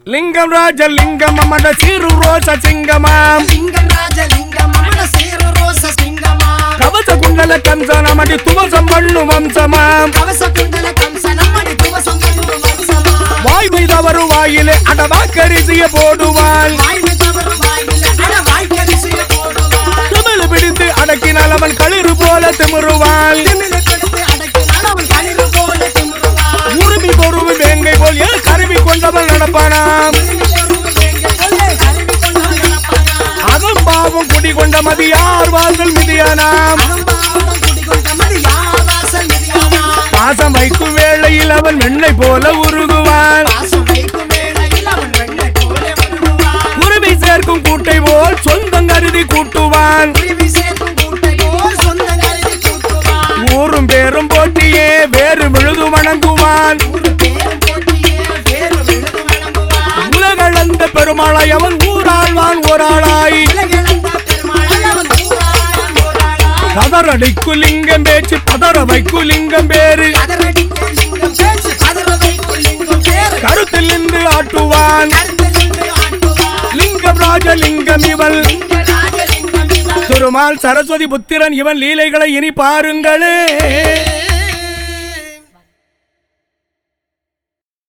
லிங்கம் ராஜ லிங்கம் அம்மட சீரு ரோச சிங்கமாம் லிங்கம் ராஜலிங்கம் அமர சேரு ரோச சிங்கமா கவச குண்டல கம்சனமடி துவசம் பண்ணு வம்சமாம் கவச குண்டல கம்ச நம்மடி துவசம் பண்ணும் வம்சமா வாய்மை தவறு வாயிலே அடவாக்கரிசிய போடுவான் வாய்மை தவறு வாயில அட வாய்க்கரிசிய போடுவான் தமிழ் பிடித்து அடக்கினால் அவன் களிறு போல திமிருவான் திமிரு கொடுத்து அடக்கினால் அவன் களிறு போல திமிருவான் உரிமை பொறுமை வேங்கை போல் ஏன் கருவி கொண்டவன் நடப்பானாம் திரும்பி பொறுமை வேங்க கொள்ளை கருவி கொண்டவன் நடப்பானா அதம் பாவம் குடி கொண்ட மதி யார் வாசல் மிதியானாம் அரும்பாவம் குடிகொண்ட மதி யாவாசல் மிதியானா பாசம் வைக்கும் வேளையில் அவன் வெண்ணை போல உருகுவான் பாசம் வைக்கும் வேளையில் அவன் வெண்ணை போல வருவான் உரிமை சேர்க்கும் கூட்டை போல் சொந்தம் கருதி கூட்டுவான் குருவி சேர்க்கும் கூட்டை போல் சொந்த கருதி கூட்டுவான் ஊரும் பேரும் போட்டியே வேறு விழுது வணங்குவான் ஒரு பேரும் போட்டியே வேறு விழுது வழங்குவான் உலகளந்த பெருமாளாய் அவன் ஊராழ்வான் ஓராளாய் உலகிழந்த பெருமாளை அவன் ஊராளான் ஓராளான் கதறடிக்கு லிங்கம் பேச்சு பதற வைக்கு லிங்கம் பேரு கதறடிக்கு லிங்கம் பேச்சு கதற வைக்கும் லிங்கம் பேரு கருத்தில் நின்று ஆட்டுவான் கருத்தில் நின்று ஆட்டுவான் லிங்கம் ராஜலிங்கம் இவள் லிங்க ராஜலிங்கம் இவன் திருமால் சரஸ்வதி புத்திரன் இவன் லீலைகளை இனி பாருங்களே